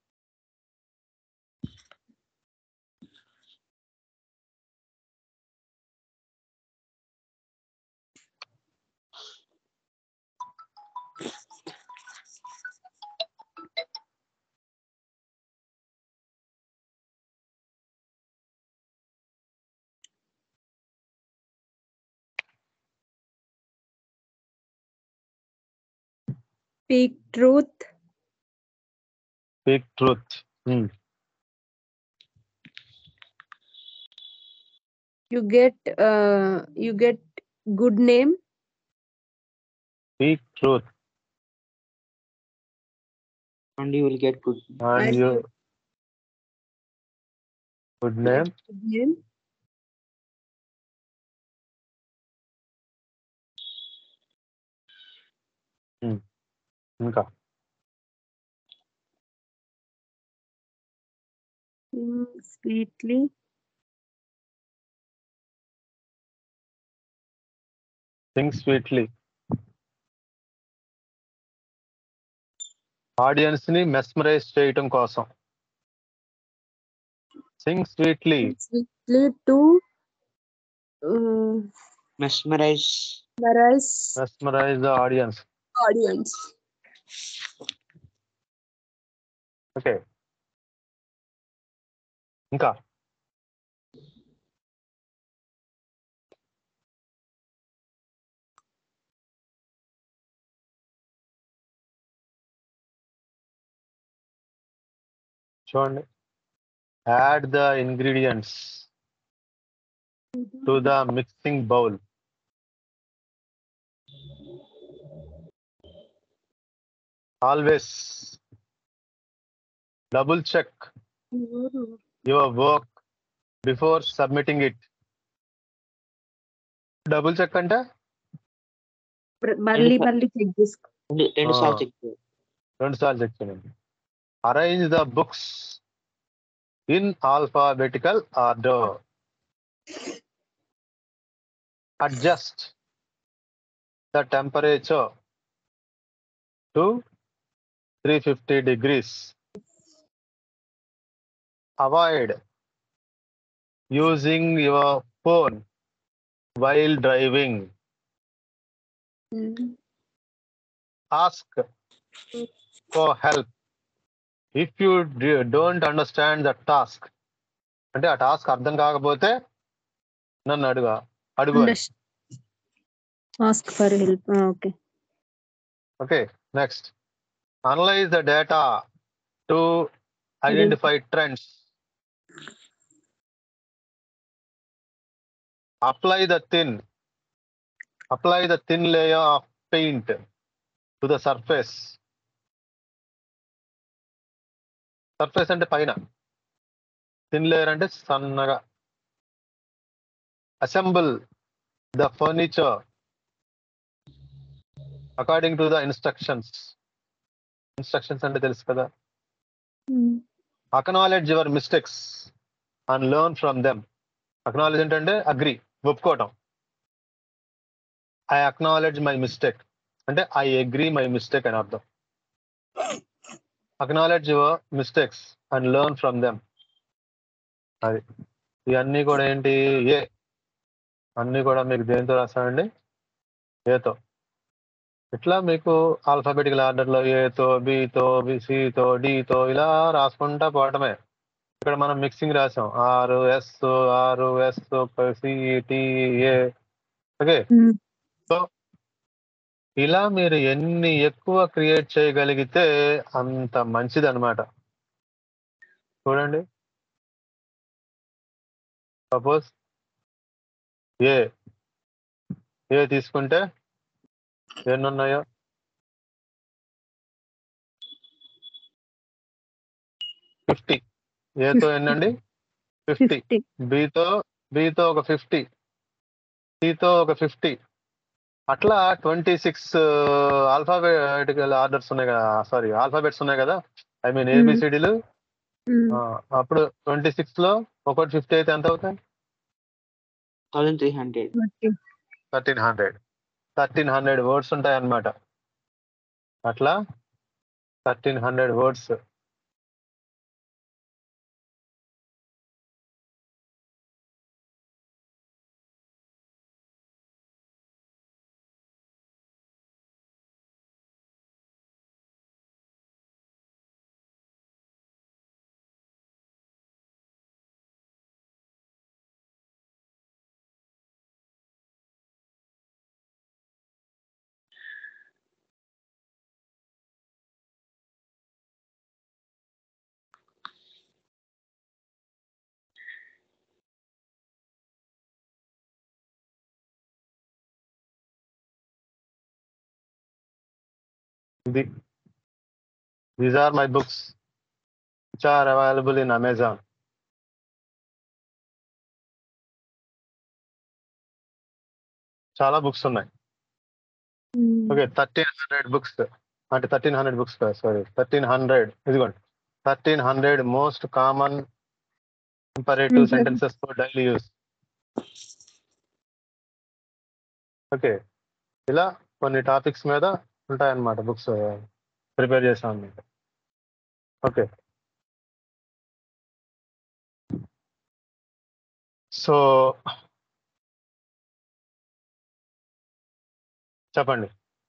speak truth speak truth you get you get good name speak truth And you will get good. And And you you- good name good name ఇంకా sweetly think sweetly audience ని mesmerize చేయటం కోసం sing sweetly sweetly to Mesmerize. మెరైజ్ mesmerize the audience audience okay ఇంకా చూడండి add the ingredients to the mixing bowl always double check your work before submitting it double check అంటే మళ్ళీ మళ్ళీ check చేసుకో రెండు రెండు సార్లు Ah. చెక్ చేయాలి. రెండు సార్లు చెక్ చేయండి arrange the books in alphabetical order adjust the temperature to three fifty degrees avoid using your phone while driving ask for help if you d- don't understand the task అంటే ఆ task అర్థం కాకపోతే నన్ను అడుగా అడుగు అని ask for help okay okay next analyse the data to identify trends apply the thin apply the thin layer of paint to the surface surface అంటే పైన థిన్ లేయర్ అంటే సన్నగా assemble the furniture according to the instructions instructions అంటే తెలుసు కదా acknowledge your mistakes and learn from them acknowledge ఏంటంటే agree ఒప్పుకోవటం I acknowledge my mistake అంటే ఐ అగ్రి మై మిస్టేక్ అని అర్థం acknowledge your mistakes and learn from them అది ఇవన్నీ కూడా ఏంటి ఏ అన్నీ కూడా మీకు దేంతో రాస్తామండి ఏతో ఇట్లా మీకు ఆల్ఫాబెటికల్ ఆర్డర్లో ఏతో బితో సితో డితో ఇలా రాసుకుంటా పోవటమే ఇక్కడ మనం మిక్సింగ్ రాసాం ఆరు ఎస్ ఆరు ఎస్ సిటి ఏ ఓకే సో ఇలా మీరు ఎన్ని ఎక్కువ క్రియేట్ చేయగలిగితే అంత మంచిది అనమాట చూడండి సపోజ్ ఏ ఏ తీసుకుంటే ఎన్ని ఉన్నాయో ఫిఫ్టీ ఏతో ఎన్నండి ఫిఫ్టీ ఫిఫ్టీ బితో బితో ఒక ఫిఫ్టీ సితో ఒక ఫిఫ్టీ అట్లా ట్వంటీ సిక్స్ ఆల్ఫాబెటికల్ ఆర్డర్స్ ఉన్నాయి కదా సారీ ఆల్ఫాబెట్స్ ఉన్నాయి కదా ఐ మీన్ ఏబిసిడీలు అప్పుడు ట్వంటీ సిక్స్ లో ఒకటి ఫిఫ్టీ అయితే ఎంత అవుతాయి thousand three hundred thirteen hundred thirteen hundred words ఉంటాయి అన్నమాట అట్లా థర్టీన్ హండ్రెడ్ వర్డ్స్ ఇది these are my books which are available in Amazon చాలా బుక్స్ ఉన్నాయి ఓకే థర్టీన్ హండ్రెడ్ బుక్స్ అంటే thirteen hundred books sorry thirteen hundred ఇదిగోండి thirteen hundred most common comparative Mhm. Sentences for daily use okay ఇలా కొన్ని topics మీద ఉంటాయన్నమాట books prepare చేసాం మీకు ఓకే సో చెప్పండి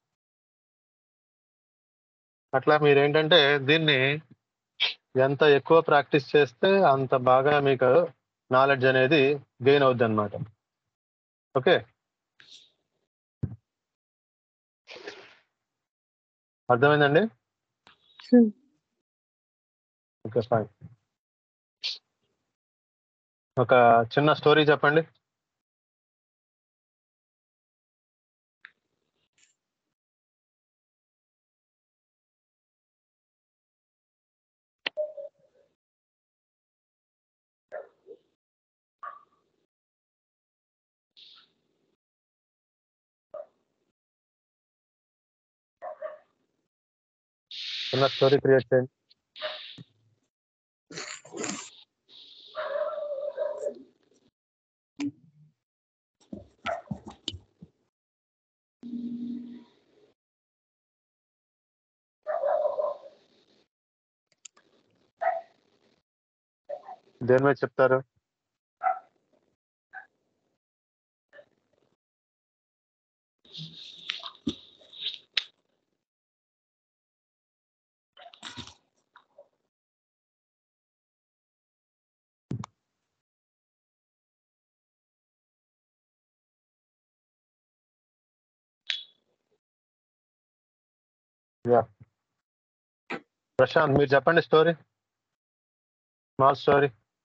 అట్లా మీరు ఏంటంటే దీన్ని ఎంత ఎక్కువ ప్రాక్టీస్ చేస్తే అంత బాగా మీకు నాలెడ్జ్ అనేది గెయిన్ అవుద్ది అనమాట ఓకే అర్థమైందండి ఓకే ఫైన్ ఒక చిన్న స్టోరీ చెప్పండి చిన్న స్టోరీ క్రియేట్ చేయండి దేని మీద చెప్తారు యా ప్రశాంత్ మీరు చెప్పండి స్టోరీ స్మాల్ స్టోరీ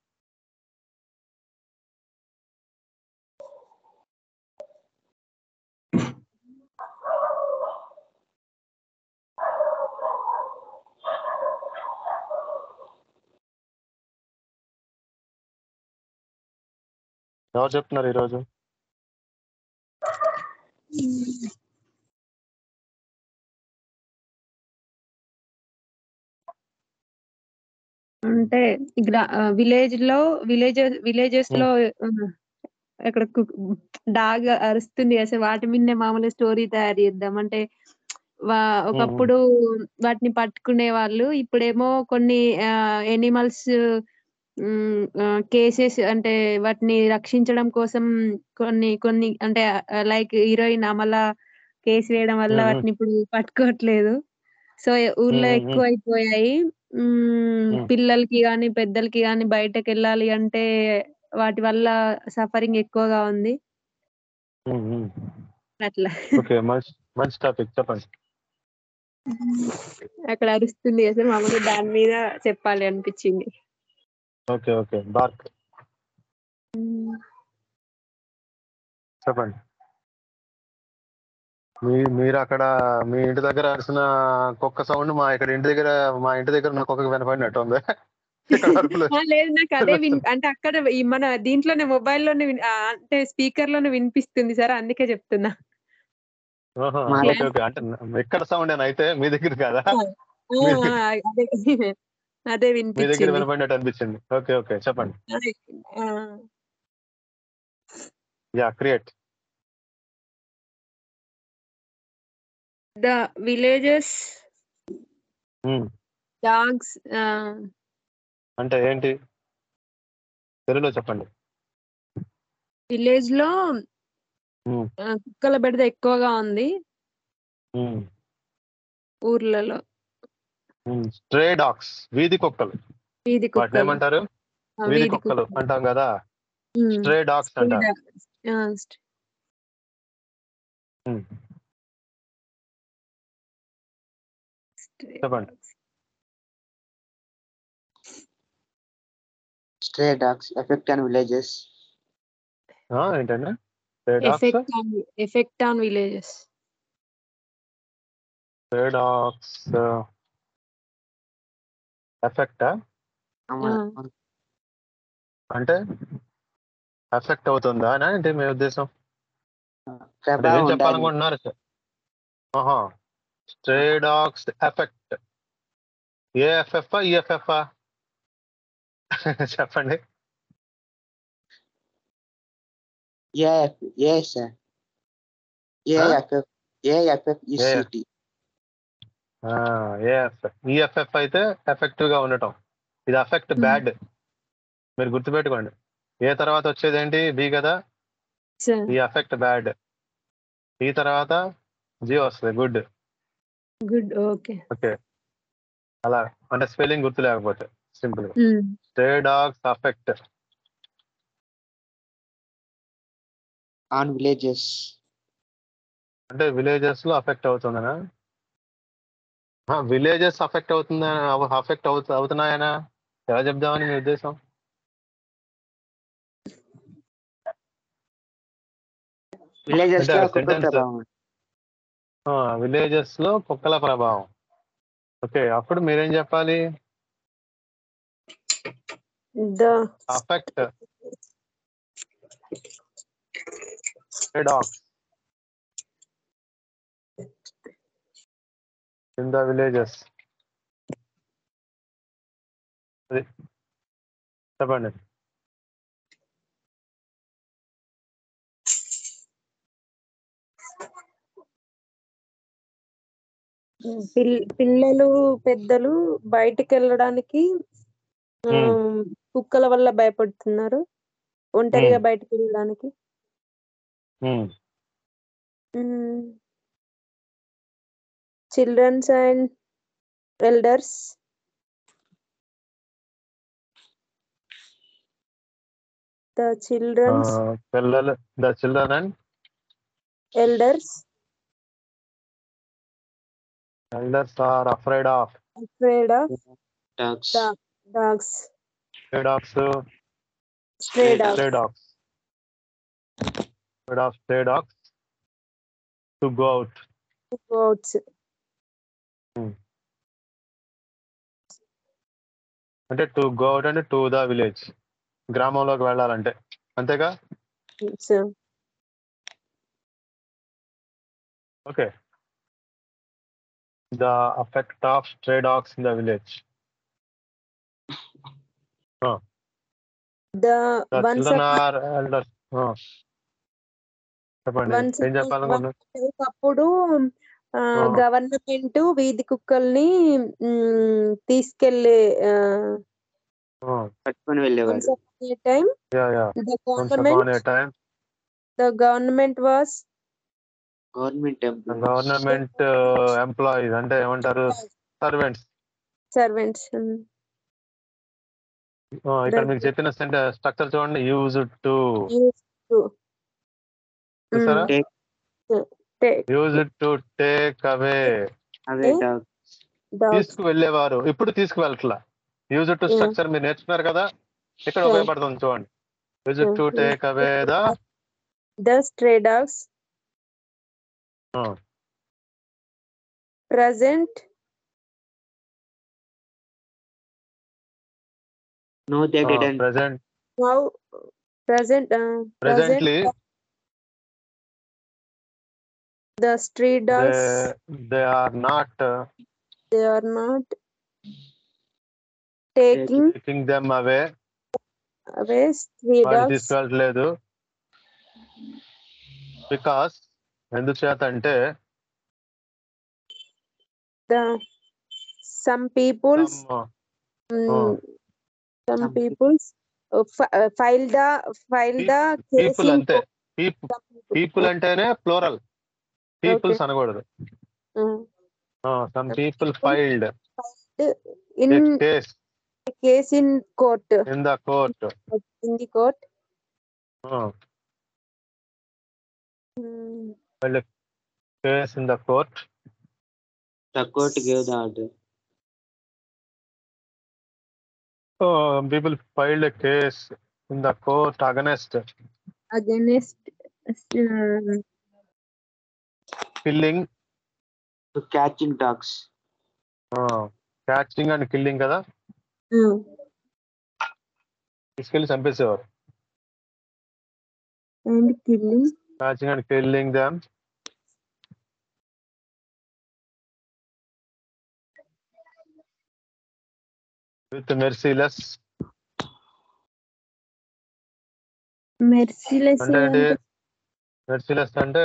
ఎవరు చెప్తున్నారు ఈరోజు అంటే ఇక్కడ విలేజ్ లో విలేజ్ విలేజెస్ లో ఆ, ఇక్కడ డాగ్ అరుస్తుంది అసలు వాటి మీదనే మామూలు స్టోరీ తయారు చేద్దాం అంటే వా- ఒకప్పుడు వాటిని పట్టుకునే వాళ్ళు ఇప్పుడేమో కొన్ని ఎనిమల్స్ కేసెస్ అంటే వాటిని రక్షించడం కోసం కొన్ని కొన్ని అంటే లైక్ హీరోయిన్ అమల కేసు వేయడం వల్ల మ్మ్. వాటిని ఇప్పుడు పట్టుకోవట్లేదు సో ఊర్లో మ్మ్. ఎక్కువ అయిపోయాయి మ్మ్, మ్మ్. పిల్లలకి కానీ పెద్దలకి కానీ బయటకు వెళ్ళాలి అంటే వాటి వల్ల సఫరింగ్ ఎక్కువగా ఉంది అట్లా ఓకే మంచి మంచి టాపిక్ చెప్పండి అక్కడ అరుస్తుంది అసలు మామూలుగా దాని మీద చెప్పాలి అనిపించింది ఓకే ఓకే బార్క్ చెప్పండి మీ మీరు అక్కడ మీ ఇంటి దగ్గర అరిసిన కుక్క సౌండ్ మా ఇక్కడ ఇంటి దగ్గర మా ఇంటి దగ్గర ఉన్న కుక్కకి వినపడినట్టు ఉంది ఇక్కడ అరుపులు ఆ, లేదు నాకు అదే విన్ అంటే అక్కడ ఈ మన దీంట్లోనే మొబైల్లోనే విన్- ఆ, అంటే స్పీకర్ లోనే వినిపిస్తుంది సార్ అందుకే చెప్తున్నా ఓహో, మా ఓకే ఓకే అంటే ఎక్కడ సౌండ్ అని అయితే మీ దగ్గర కాదా ఆ, మీరు- ఆ, అదే అదే మీ దగ్గర వినిపించింది వినపడినట్టు అనిపించింది ఓకే ఓకే చెప్పండి ఆ, yeah create the villages dogs అంటే ఏంటి తెలుగులో చెప్పండి విలేజ్ లో మ్మ్. ఆ, కుక్కల బెడద ఎక్కువగా ఉంది ఊర్లలో స్ట్రే డాగ్స్ వీధి కుక్కలు వీధి వాటిని కుక్కలు ఏమంటారు ఆ, వీధి వీధి కుక్కలు కుక్కలు అంటాం కదా మ్మ్. స్ట్రే డాగ్స్ అంటారు ఆ, st- మ్మ్. stray చెప్పండి. dogs. Stray dogs affect on villages. ఆ, ఏంటండి stray dogs effect on effect on villages stray dogs ఎఫెక్టా అమ- ఆ. అంటే ఎఫెక్ట్ అవుతుందా అని ఏంటి మీ ఉద్దేశం అంటే ఏం ప్రభావం ఉండాలి చెప్పాలనుకుంటున్నారు ఆహా stray dogs effect AFF EFF చెప్పండి AF, yes, sir. AFF, AFF is Yeah. CT. AF EFF అయితే ఎఫెక్టివ్ గా ఉండటం ఇది అఫెక్ట్ Hmm. బ్యాడ్ మీరు గుర్తుపెట్టుకోండి ఏ తర్వాత వచ్చేది ఏంటి బి కదా ఈ అఫెక్ట్ బ్యాడ్ ఈ తర్వాత జీ వస్తుంది గుడ్ గుడ్ ఓకే ఓకే అలా అంటే స్పెల్లింగ్ గుర్తు లేకపోతే సింపుల్ గా stray dogs affect On villages. అంటే విలేజెస్ లో అఫెక్ట్ అవుతుందనా విలేజెస్ అఫెక్ట్ అవుతుందా అఫెక్ట్ అవుతు అవుతున్నాయనా ఎలా చెప్దామని మీ ఉద్దేశం Villages అంటే లో ఆ కుక్క sentence- ప్రభావం విలేజెస్ లో కుక్కల ప్రభావం ఓకే అప్పుడు మీరేం చెప్పాలి the affect dogs in the villages అది చెప్పండి పిల్- పిల్లలు పెద్దలు బయటికి వెళ్ళడానికి ఆ, Hmm. కుక్కల వల్ల భయపడుతున్నారు ఒంటరిగా బయటికి వెళ్ళడానికి childrens and elders the childrens పిల్లలు the children and elders elders are afraid of afraid of dogs. the dogs. afraid of Stray dogs. stray dogs afraid of stray dogs to go out Goats. అంటే to go out అంటే to the village గ్రామంలోకి వెళ్ళాలంటే అంతేగా So, okay the affect of stray dogs in the village the the once children upon- or elders చెప్పండి once ఏం upon- చెప్పాలనుకున్నారు ఒకప్పుడు ఆ. గవర్నమెంట్ వీధి కుక్కల్ని మ్, తీసుకెళ్లే పట్టుకొని వెళ్ళేవారు time yeah yeah the once government upon a time the government was government employees government employees అంటే ఏమంటారు సర్వెంట్స్ సర్వెంట్స్ ఇక్కడ మీకు చెప్పిన స్ట్రక్చర్ చూడండి యూజ్ టు చూసారా use to take away away Eh? Dogs తీసుకు వెళ్ళేవారు ఇప్పుడు తీసుకువెళ్ళట్లా యూజ్ టు Yeah. స్ట్రక్చర్ మీరు నేర్చుకున్నారు కదా ఇక్కడ Yeah. ఉపయోగపడుతుంది చూడండి use Yeah. To take away the the stray dogs present no డెకెడెంట్ present now present presently the stray dogs they are not they are not taking taking them away away stray వాళ్ళు dogs తీసుకెళ్ళట్లేదు because ఎందుచేత అంటే the some people's some, mm, Oh. some Some people's uh, fi- uh, file the file the case people in అంతే court. People Some people. People అంటేనే plural peoples అనకూడదు Uh, some people filed in case case in court in the court in the court Mm, case in the court the court gave the order people filed case in the court against against uh, killing to catching dogs catching and killing కదా uh, తీసుకెళ్ళి చంపేసేవారు and killing catching and killing them with merciless merciless అంటే ఏంటి అంటే- మెర్సీలెస్ అంటే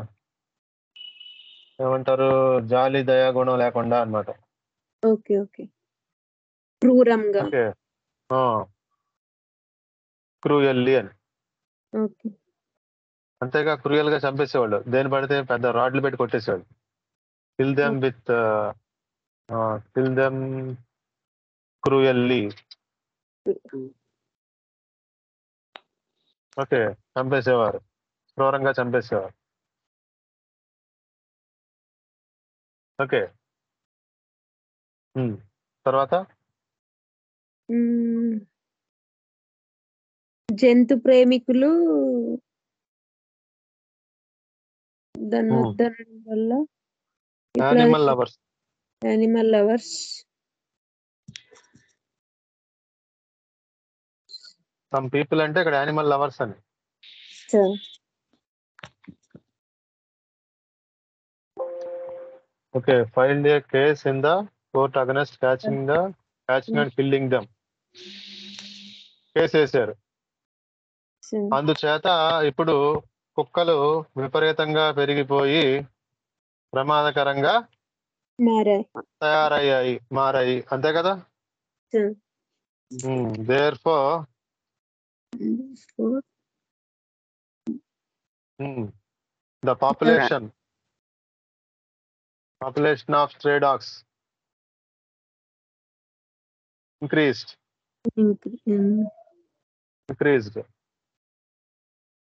ఏమంటారు జాలి దయా గుణం లేకుండా అన్నమాట ఓకే ఓకే క్రూరంగా ఓకే క్రూయల్లీ అని ఓకే అంతేగా క్రూయల్ గా చంపేసేవాళ్ళు దేని పడితే పెద్ద రాడ్లు పెట్టి కొట్టేసేవాళ్ళు kill them with kill them cruelly okay చంపేసేవారు క్రూరంగా చంపేసేవారు ఓకే ఉమ్. తర్వాత మ్మ్. జంతు ప్రేమికులు దాన్ని Hmm. వద్దనడం వల్ల animal lovers animal lovers some people అంటే ఇక్కడ యానిమల్ లవర్స్ అని okay file a case in the court against catching the catching and killing them case వేసారు అందుచేత ఇప్పుడు కుక్కలు విపరీతంగా పెరిగిపోయి ప్రమాదకరంగా మారాయి తయారయ్యాయి మారాయి అంతే కదా therefore the population population of stray dogs increased increased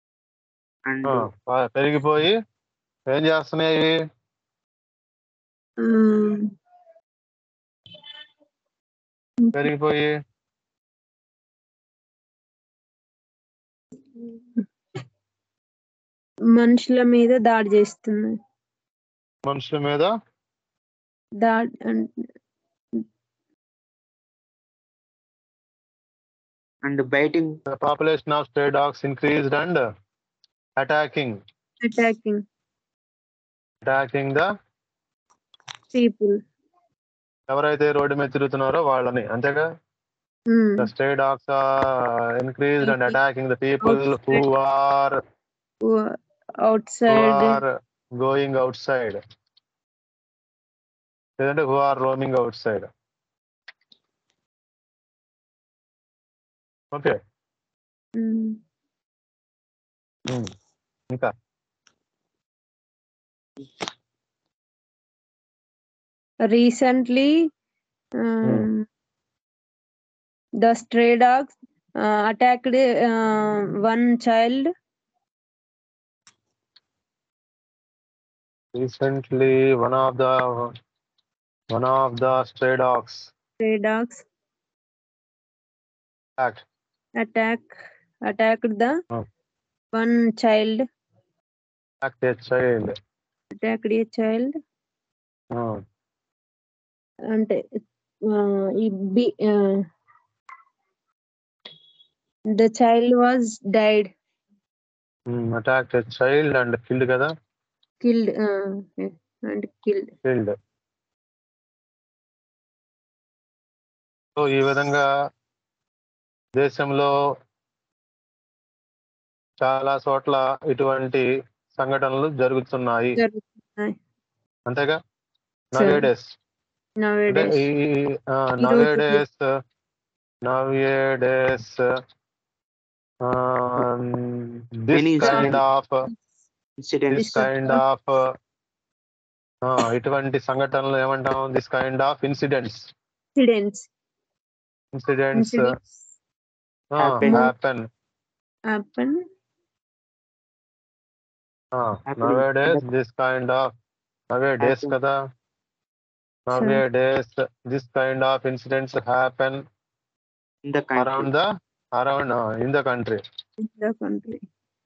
and పెరిగిపోయి ఏం చేస్తున్నాయి ఇవి ఉమ్, పెరిగిపోయి మనుషుల మీద దాడి చేస్తున్నాయి మనుషుల మీద దాడి అన్- and biting the population of stray dogs increased and attacking attacking attacking the people ఎవరైతే రోడ్డు మీద తిరుగుతున్నారో వాళ్ళని అంతేగా the stray dogs are increased and attacking the people who are out who side are going outside లేదంటే who are roaming outside okay ఇంకా recently um, the stray dogs uh, attacked uh, one child recently one of the one of the stray dogs stray dogs attacked attack attacked the Oh. one child attacked a child attacked a child Oh, అంటే ఆ, ఈ be the child was died hmm, attacked a child and killed కదా killed and killed killed so ఈ విధంగా దేశంలో చాలా చోట్ల ఇటువంటి సంఘటనలు జరుగుతున్నాయి జరుగుతున్నాయి అంతేగా Sir. నవేడేస్ అంటే nowadays ఈ రోజుల్లో. Nowadays nowadays this Many kind of incidents this kind of ఇటువంటి సంఘటనలు ఏమంటాం this kind of incidents incidents incidents incidents Happen. Happen happen Happening. Nowadays this kind of nowadays Happen. కదా nowadays this kind of incidents happen in the around country the around in the country in the country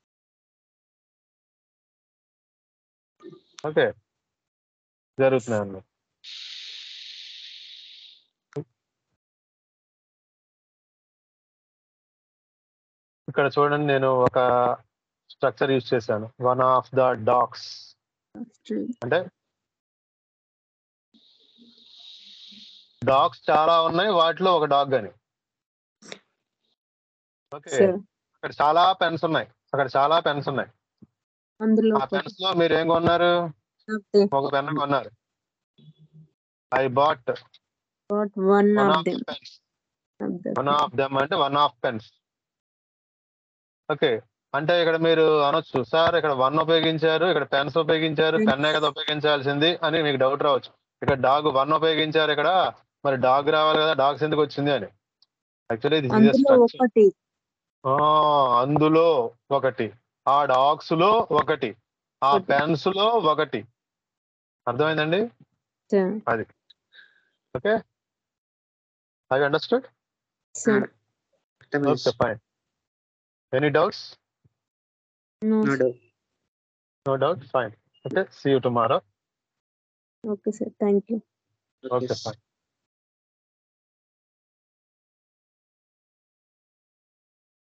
okay జరుగుతున్నాయి అన్నమాట ఇక్కడ చూడండి నేను ఒక structure use చేశాను one of the dogs Australia. అంటే dogs చాలా ఉన్నాయి వాటిలో ఒక డాగ్ అని ఓకే So, అక్కడ చాలా పెన్స్ ఉన్నాయి అక్కడ చాలా పెన్స్ ఉన్నాయి అందులో ఆ పెన్స్ లో మీరు ఏం కొన్నారు ఒకటి ఒక పెన్ కొన్నారు I bought got one one of of them pens of the one of them అంటే వన్ ఆఫ్ పెన్స్ ఓకే అంటే ఇక్కడ మీరు అనొచ్చు సార్ ఇక్కడ వన్ ఉపయోగించారు ఇక్కడ పెన్స్ ఉపయోగించారు Pens. పెన్నే కదా ఉపయోగించాల్సింది అని మీకు డౌట్ రావచ్చు ఇక్కడ డాగ్ వన్ ఉపయోగించారు ఇక్కడ మరి డాగ్ రావాలి కదా డాగ్స్ ఎందుకు వచ్చింది అని యాక్చువల్లీ దిస్ ఇస్ అందులో ఒకటి అందులో ఒకటి ఆ డాగ్స్ లో ఒకటి ఆ ఒకటి. పెన్స్ లో ఒకటి అర్థమైందండి So, okay I understood so, okay fine any doubts no, no doubt no doubt fine okay see you tomorrow okay sir thank you okay fine